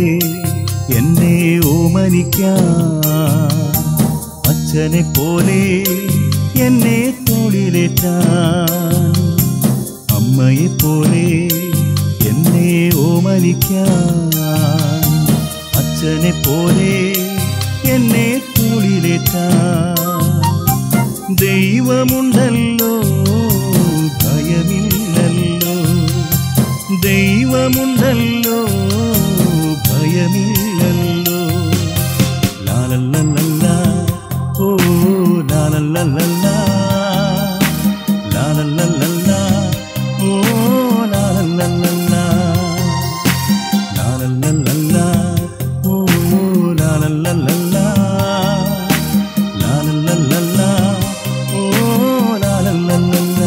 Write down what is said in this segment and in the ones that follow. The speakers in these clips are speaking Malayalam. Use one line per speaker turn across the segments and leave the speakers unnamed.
എന്നെ ഓമനിക്കാൻ അച്ഛനെ പോലെ എന്നെ തോളിലേറ്റാൻ അമ്മയെ പോലെ എന്നെ ഓമനിക്കാൻ അച്ഛനെ പോലെ എന്നെ തോളിലേറ്റാൻ ദൈവമുണ്ടല്ലോ ഭയമില്ലല്ലോ ദൈവമുണ്ടല്ലോ ഭയമില്ലല്ലോ ലാലല്ലല്ല ഓ ലാലല്ലല്ല ലാലല്ലല്ല ഓ ലാലല്ലല്ല ലാലല്ലല്ല ഓ ലാലല്ലല്ല ലാലല്ലല്ല ഓ ലാലല്ലല്ല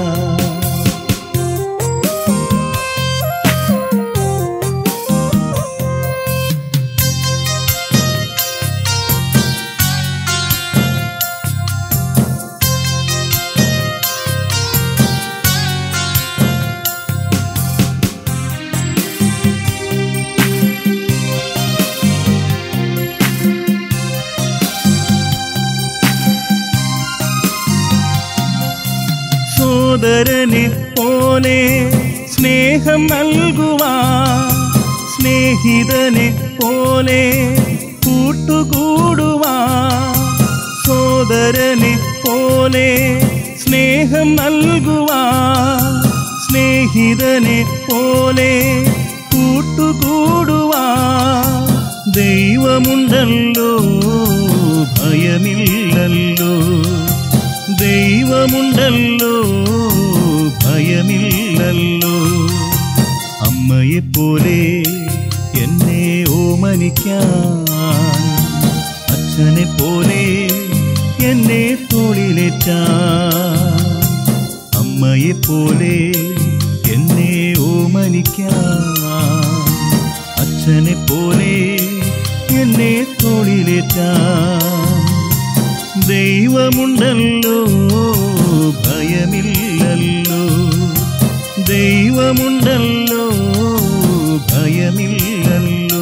സോദരനെ പോലെ സ്നേഹം നൽകുവാൻ സ്നേഹിതനെ പോലെ കൂട്ടുകൂടുവാൻ സോദരനെ പോലെ സ്നേഹം നൽകുവാൻ സ്നേഹിതനെ പോലെ കൂട്ടുകൂടുവാൻ ദൈവമുണ്ടല്ലോ ഭയമില്ലല്ലോ ദൈവമുണ്ടല്ലോ ഭയമില്ലല്ലോ അമ്മയെ പോലെ എന്നെ ഓമനിക്കാൻ അച്ഛനെ പോലെ എന്നെ തോളിലേറ്റാൻ അമ്മയെ പോലെ എന്നെ ഓമനിക്കാൻ അച്ഛനെ പോലെ എന്നെ തോളിലേറ്റാൻ ദൈവമുണ്ടല്ലോ ഭയമില്ലല്ലോ ദൈവമുണ്ടല്ലോ ഭയമില്ലല്ലോ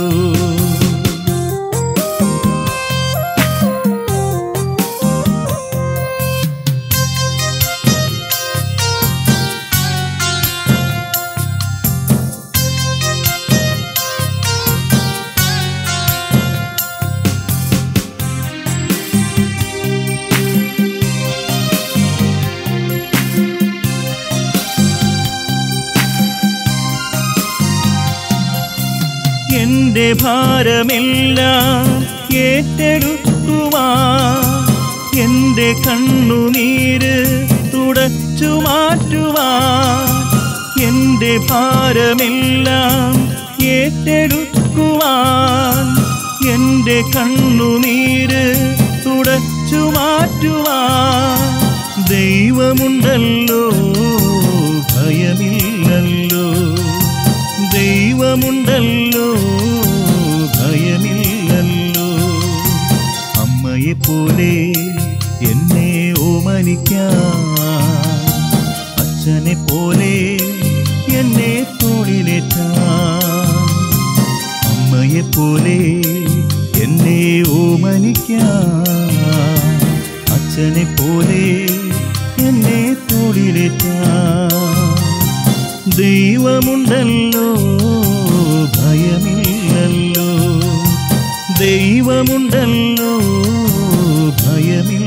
എന്റെ ഭാരമെല്ലാം ഏറ്റെടുക്കുവാൻ എന്റെ കണ്ണുനീര് തുടച്ചു മാറ്റുവാൻ എന്റെ ഭാരമെല്ലാം ഏറ്റെടുക്കുവാൻ എന്റെ കണ്ണുനീര് തുടച്ചു മാറ്റുവാൻ ദൈവമുണ്ടല്ലോ ഭയമില്ലല്ലോ ദൈവമുണ്ടല്ലോ ഭയമില്ലല്ലോ അമ്മയെ പോലെ എന്നെ ഓമനിക്കാൻ അച്ഛനെ പോലെ എന്നെ തോളിലേറ്റാൻ അമ്മയെ പോലെ എന്നെ ഓമനിക്കാൻ അച്ഛനെ പോലെ എന്നെ തോളിലേറ്റാൻ ദൈവമുണ്ടല്ലോ ഭയമില്ലല്ലോ ദൈവമുണ്ടല്ലോ ഭയമില്ല